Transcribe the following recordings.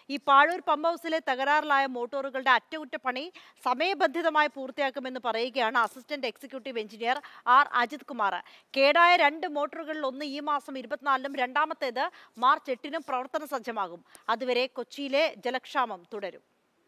ഈ പാഴൂർ പമ്പ് ഹൗസിലെ തകരാറിലായ മോട്ടോറുകളുടെ അറ്റകുറ്റപ്പണി സമയബന്ധിതമായി പൂർത്തിയാക്കുമെന്ന് പറയുകയാണ് assistant executive engineer R Ajith Kumar കേടായ രണ്ട് മോട്ടോറുകളിൽ ഒന്ന് ഈ മാസം ഇരുപത്തിനാലിനും രണ്ടാമത്തേത് മാർച്ച് എട്ടിനും പ്രവർത്തന സജ്ജമാകും അതുവരെ കൊച്ചിയിലെ ജലക്ഷാമം തുടരും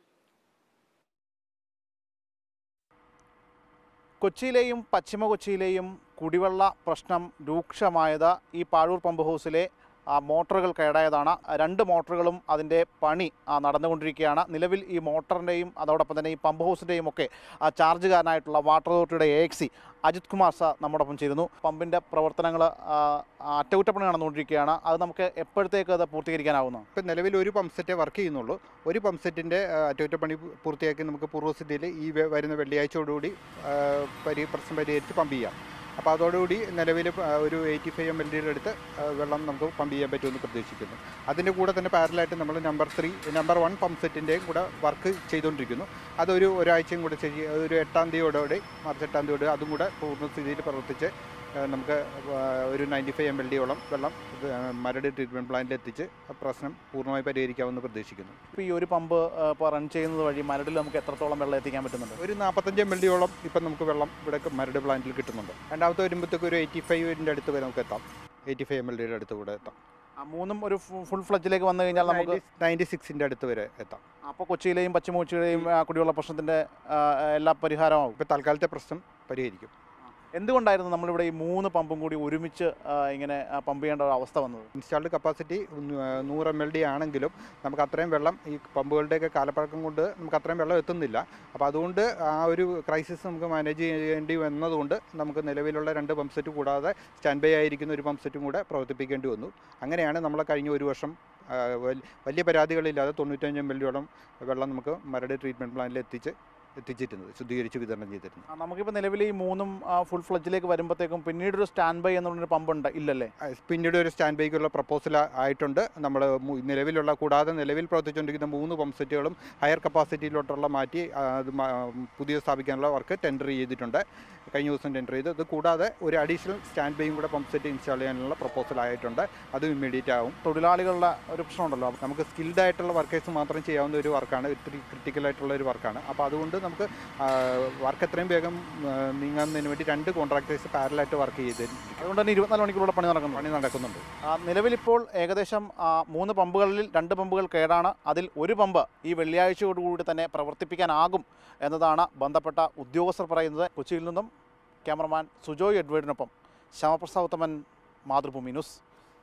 കൊച്ചിയിലെയും പശ്ചിമ കൊച്ചിയിലെയും കുടിവെള്ള പ്രശ്നം രൂക്ഷമായത് ഈ പാഴൂർ പമ്പ് ഹൗസിലെ ആ, മോട്ടോറുകൾ കേടായതാണ് രണ്ട് മോട്ടോറുകളും അതിൻ്റെ പണി ആ, നടന്നുകൊണ്ടിരിക്കുകയാണ് നിലവിൽ ഈ മോട്ടറിൻ്റെയും അതോടൊപ്പം തന്നെ ഈ പമ്പ് ഹൗസിൻ്റെയും ഒക്കെ ആ, ചാർജുകാരനായിട്ടുള്ള വാട്ടർ അതോറിറ്റിയുടെ A exe Ajith Kumar sir നമ്മോടൊപ്പം ചേരുന്നു പമ്പിൻ്റെ പ്രവർത്തനങ്ങൾ അറ്റകുറ്റപ്പണി നടന്നുകൊണ്ടിരിക്കുകയാണ് അത് നമുക്ക് എപ്പോഴത്തേക്ക് അത് പൂർത്തീകരിക്കാനാവുന്നു ഇപ്പം നിലവിൽ ഒരു പമ്പ് സെറ്റേ വർക്ക് ചെയ്യുന്നുള്ളൂ ഒരു പമ്പ് സെറ്റിൻ്റെ അറ്റകുറ്റപ്പണി പൂർത്തിയാക്കി നമുക്ക് പൂർവ്വസ്ഥിതിയിൽ ഈ വ- വരുന്ന വെള്ളിയാഴ്ചയോടുകൂടി ആ, പരി പ്രശ്നം പരിഹരിച്ച് പമ്പ് ചെയ്യാം അപ്പോൾ അതോടുകൂടി നിലവിൽ ഒരു എയ്റ്റി ഫൈവ് എം എൽ ഡിയുടെ അടുത്ത് ആ, വെള്ളം നമുക്ക് പമ്പ് ചെയ്യാൻ പറ്റുമെന്ന് പ്രതീക്ഷിക്കുന്നു അതിൻ്റെ കൂടെ തന്നെ പാരലായിട്ട് നമ്മൾ number three number one pump സെറ്റിൻ്റെയും കൂടെ വർക്ക് ചെയ്തുകൊണ്ടിരിക്കുന്നു അതൊരു ഒരാഴ്ചയും കൂടെ ചെയ്യ ഒരു എട്ടാം തീയതിയോടെ മാർച്ച് എട്ടാം തീയതിയോടെ അതും കൂടെ പൂർണ്ണസ്ഥിതിയിൽ പ്രവർത്തിച്ച് ആ, നമുക്ക് ആ, ഒരു നയൻറ്റി ഫൈവ് എം എൽ ഡിയോളം വെള്ളം ഇത്, ആ, മരട് ട്രീറ്റ്മെൻറ്റ് പ്ലാന്റിൽ എത്തിച്ച് ആ പ്രശ്നം പൂർണ്ണമായി പരിഹരിക്കാമെന്ന് പ്രതീക്ഷിക്കുന്നു ഇപ്പോൾ ഈ ഒരു പമ്പ് ആ, ഇപ്പോൾ റൺ ചെയ്യുന്നത് വഴി മരടിൽ നമുക്ക് എത്രത്തോളം വെള്ളം എത്തിക്കാൻ പറ്റുന്നുണ്ട് ഒരു നാൽപ്പത്തഞ്ച് എം എൽ ഡിയോളം ഇപ്പം നമുക്ക് വെള്ളം ഇവിടെ മരട് പ്ലാന്റിൽ കിട്ടുന്നുണ്ട് രണ്ടാമത്തെ വരുമ്പോഴത്തേക്ക് ഒരു എയ്റ്റി ഫൈവിൻ്റെ അടുത്ത് വരെ നമുക്ക് എത്താം എയ്റ്റി ഫൈവ് എം എൽ ഡിയുടെ അടുത്ത് കൂടെ എത്താം ആ മൂന്നും ഒരു ഫുൾ ഫ്ലഡ്ജിലേക്ക് വന്നു കഴിഞ്ഞാൽ നമുക്ക് നയൻറ്റി സിക്സിൻ്റെ അടുത്ത് വരെ എത്താം അപ്പോൾ കൊച്ചിയിലെയും പശ്ചിമ കൊച്ചിയിലെയും ആ, കുടിവെള്ള പ്രശ്നത്തിൻ്റെ ആ, എല്ലാ പരിഹാരമാവും ഇപ്പോൾ തൽക്കാലത്തെ പ്രശ്നം പരിഹരിക്കും എന്തുകൊണ്ടായിരുന്നു നമ്മളിവിടെ ഈ മൂന്ന് പമ്പും കൂടി ഒരുമിച്ച് ആ, ഇങ്ങനെ ആ, പമ്പ് ചെയ്യേണ്ട ഒരു അവസ്ഥ വന്നത് ഇൻസ്റ്റാൾഡ് കപ്പാസിറ്റി നൂറ് എം എൽ ഡി ആണെങ്കിലും നമുക്ക് അത്രയും വെള്ളം ഈ പമ്പുകളുടെയൊക്കെ കാലപ്പഴക്കം കൊണ്ട് നമുക്ക് അത്രയും വെള്ളം എത്തുന്നില്ല അപ്പോൾ അതുകൊണ്ട് ആ ഒരു ക്രൈസിസ് നമുക്ക് മാനേജ് ചെയ്യേണ്ടി വന്നതുകൊണ്ട് നമുക്ക് നിലവിലുള്ള രണ്ട് പമ്പ് സെറ്റ് കൂടാതെ സ്റ്റാൻഡ് ബൈ ആയിരിക്കുന്ന ഒരു പമ്പ് സെറ്റും കൂടെ പ്രവർത്തിപ്പിക്കേണ്ടി വന്നു അങ്ങനെയാണ് നമ്മൾ കഴിഞ്ഞ ഒരു വർഷം ആ, വൽ- വലിയ പരാതികളില്ലാതെ തൊണ്ണൂറ്റഞ്ച് എം എൽ ഡിയോളം വെള്ളം നമുക്ക് മരട് ട്രീറ്റ്മെൻറ്റ് പ്ലാന്റിൽ എത്തിച്ച് എത്തിച്ചിരുന്നത് ശുദ്ധീകരിച്ച് വിതരണം ചെയ്തിരുന്നത് ആ, നമുക്കിപ്പോൾ നിലവിൽ ഈ മൂന്നും ഫുൾ ഫ്ലഡ്ജിലേക്ക് വരുമ്പോഴത്തേക്കും പിന്നീട് ഒരു സ്റ്റാൻഡ് ബൈ എന്നുള്ളൊരു പമ്പ് ഉണ്ട് ഇല്ലല്ലേ ആ, പിന്നീട് ഒരു സ്റ്റാൻഡ് ബൈക്കുള്ള പ്രപ്പോസൽ ആയിട്ടുണ്ട് നമ്മൾ നിലവിലുള്ള കൂടാതെ നിലവിൽ പ്രവർത്തിച്ചുകൊണ്ടിരിക്കുന്ന മൂന്ന് പമ്പ് സെറ്റുകളും ഹയർ കപ്പാസിറ്റിയിലോട്ടുള്ള മാറ്റി ആ, അത് മാ- പുതിയ സ്ഥാപിക്കാനുള്ള വർക്ക് ടെൻഡർ ചെയ്തിട്ടുണ്ട് കഴിഞ്ഞ ദിവസം ടെൻഡർ ചെയ്ത് ഇത് കൂടാതെ ഒരു അഡീഷണൽ സ്റ്റാൻഡ് ബൈയും കൂടെ പമ്പ് സെറ്റ് ഇൻസ്റ്റാൾ ചെയ്യാനുള്ള പ്രപ്പോസൽ ആയിട്ടുണ്ട് അത് ഇമ്മീഡിയറ്റ് ആവും തൊഴിലാളികളുടെ ഒരു പ്രശ്നമുണ്ടല്ലോ നമുക്ക് സ്കിൽഡ് ആയിട്ടുള്ള വർക്കേഴ്സ് മാത്രം ചെയ്യാവുന്ന ഒരു വർക്കാണ് ഇത്തിരി ക്രിട്ടിക്കൽ ആയിട്ടുള്ള ഒരു വർക്കാണ് അപ്പോൾ അതുകൊണ്ട് നമുക്ക് വർക്ക് എത്രയും വേഗം ആ, നീങ്ങുന്നതിന് വേണ്ടി രണ്ട് കോൺട്രാക്ടേഴ്സ് പാരലായിട്ട് വർക്ക് ചെയ്തിട്ടുണ്ട് അതുകൊണ്ട് തന്നെ ഇരുപത്തിനാല് മണിക്കൂറുള്ള പണി നടക്കുന്നു പണി നടക്കുന്നുണ്ട് ആ, നിലവിലിപ്പോൾ ഏകദേശം ആ, മൂന്ന് പമ്പുകളിൽ രണ്ട് പമ്പുകൾ കേടാണ് അതിൽ ഒരു പമ്പ് ഈ വെള്ളിയാഴ്ചയോടുകൂടി തന്നെ പ്രവർത്തിപ്പിക്കാനാകും എന്നതാണ് ബന്ധപ്പെട്ട ഉദ്യോഗസ്ഥർ പറയുന്നത് കൊച്ചിയിൽ നിന്നും ക്യാമറമാൻ സുജോയ് എഡ്വേർഡിനൊപ്പം ശ്യാമപ്രസാദ് ഉത്തമൻ മാതൃഭൂമി ന്യൂസ്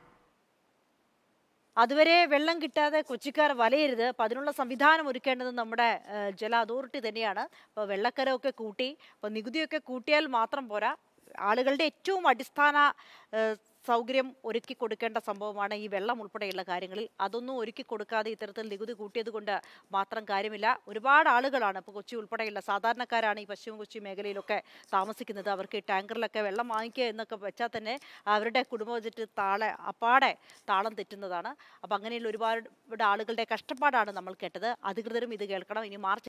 അതുവരെ വെള്ളം കിട്ടാതെ കൊച്ചിക്കാർ വലയരുത് അപ്പം അതിനുള്ള സംവിധാനം ഒരുക്കേണ്ടത് നമ്മുടെ ഏഹ്, ജല അതോറിറ്റി തന്നെയാണ് അപ്പോൾ വെള്ളക്കരമൊക്കെ കൂട്ടി അപ്പോൾ നികുതിയൊക്കെ കൂട്ടിയാൽ മാത്രം പോരാ ആളുകളുടെ ഏറ്റവും അടിസ്ഥാന ഏഹ്, സൗകര്യം ഒരുക്കി കൊടുക്കേണ്ട സംഭവമാണ് ഈ വെള്ളം ഉൾപ്പെടെയുള്ള കാര്യങ്ങളിൽ അതൊന്നും ഒരുക്കി കൊടുക്കാതെ ഇത്തരത്തിൽ നികുതി കൂട്ടിയത് കൊണ്ട് മാത്രം കാര്യമില്ല ഒരുപാട് ആളുകളാണ് ഇപ്പോൾ കൊച്ചി ഉൾപ്പെടെയുള്ള സാധാരണക്കാരാണ് ഈ പശ്ചിമ കൊച്ചി മേഖലയിലൊക്കെ താമസിക്കുന്നത് അവർക്ക് ഈ ടാങ്കറിലൊക്കെ വെള്ളം വാങ്ങിക്കുക എന്നൊക്കെ വെച്ചാൽ തന്നെ അവരുടെ കുടുംബ ബജറ്റ് താളെ അപ്പാടെ താളം തെറ്റുന്നതാണ് അപ്പം അങ്ങനെയുള്ള ഒരുപാട് ആളുകളുടെ കഷ്ടപ്പാടാണ് നമ്മൾ കേട്ടത് അധികൃതരും ഇത് കേൾക്കണം ഇനി മാർച്ച്